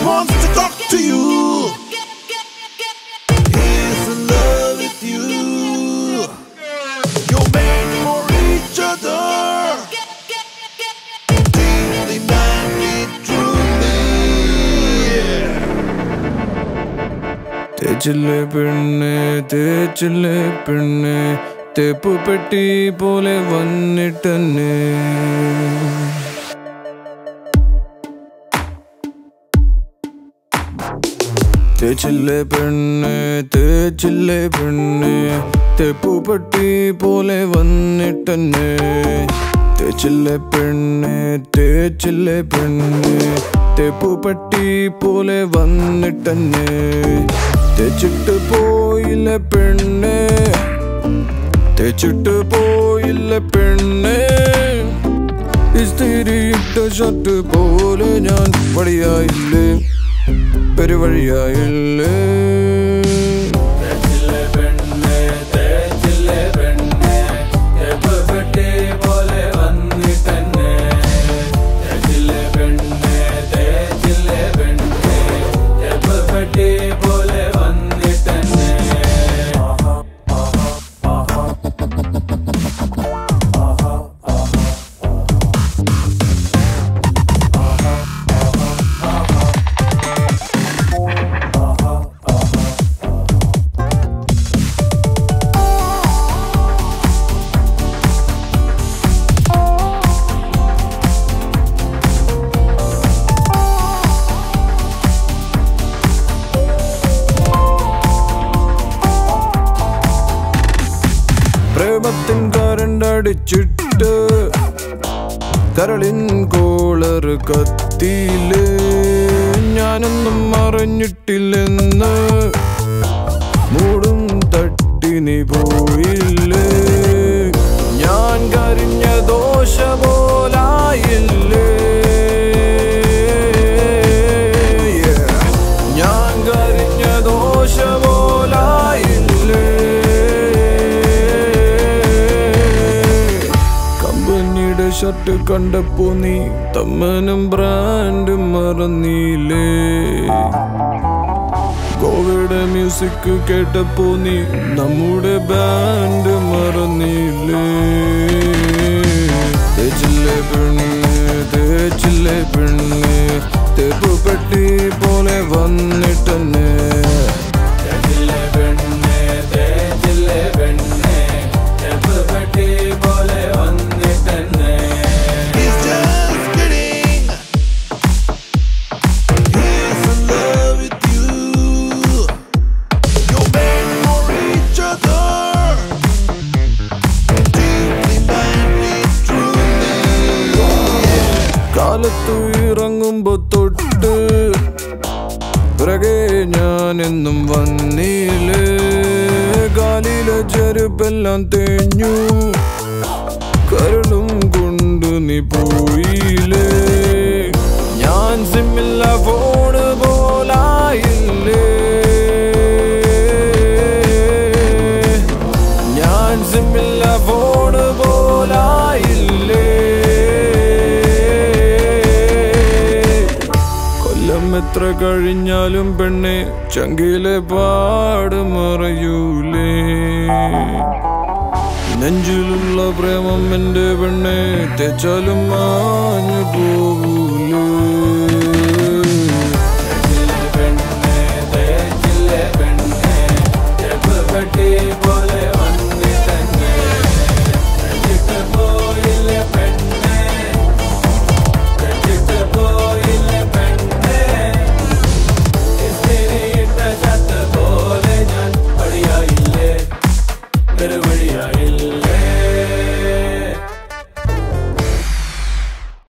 wants to talk to you. He's in love with you. You're made for each other. Deeply, madly, truly. തേച്ചില്ലേ പെണ്ണെ തേച്ചില്ലേ പെണ്ണെ തേപ്പ് പെട്ടി പോലെ വന്നിട്ടെന്നെ തേച്ചില്ലേ പെണ്ണെ തേച്ചില്ലേ പെണ്ണെ തേപ്പ് പെട്ടി പോലെ വന്നിട്ടെന്നെ തേച്ചില്ലേ പെണ്ണെ തേച്ചില്ലേ പെണ്ണെ തേപ്പ് പെട്ടി പോലെ വന്നിട്ടെന്നെ തേച്ചിട്ട് പോയില്ല പെണ്ണെ തേച്ചിട്ട് പോയില്ല പെണ്ണെ ഇസ്തിരിയിട്ട ഷർട്ട് പോലെ ഞാൻ വഴിയായില്ലേ പെരുവഴിയായില്ലേ പ്രേമത്തിൻ കരണ്ടടിച്ചിട്ട് കരളിൻ കോളർ കത്തിയില് ഞാനൊന്നും അറിഞ്ഞിട്ടില്ലെന്ന് മൂടും തട്ടി നീ പോയില്ലേ ഞാൻ കരിഞ്ഞ ദോഷപോലായില്ലേ Yeah. ഞാൻ കരിഞ്ഞ ദോഷപോലായില്ലേ കമ്പനിയുടെ ഷർട്ട് കണ്ടപ്പോ നീ തമ്മനും ബ്രാൻഡ് മറന്നില്ലേ കോവിഡ് മ്യൂസിക് കേട്ടപ്പോ നീ നമ്മുടെ ബാൻഡ് മറന്നില്ലേ തേച്ചില്ലേ പെണ്ണ് തേച്ചില്ലേ പെണ്ണ് തെപ്പ് പെട്ടി പോലെ വന്നിട്ടെന്നെ He's just kidding. He's in love with you. You're made for each other. Deeply, madly, truly. കാലത്തു ഇറങ്ങുമ്പോ തൊട്ട് പിറകെ ഞാൻ എന്നും വന്നില്ലേ കാലിലെ ചെരുപ്പെല്ലാം തേഞ്ഞു കരളും കൊണ്ട് നീ പോയില്ലേ ഞാൻ സിമ്മില്ല ഫോണ് പോലായില്ലേ ഞാൻ സിമ്മില്ല ഫോണ് പോലായില്ലേ കൊല്ലം എത്ര കഴിഞ്ഞാലും പെണ്ണെ ചങ്കിലെ പാട് മറയൂലേ നെഞ്ചിലുള്ള പ്രേമം എന്റെ പെണ്ണെ തെച്ചാലും മാഞ്ഞു പോകൂ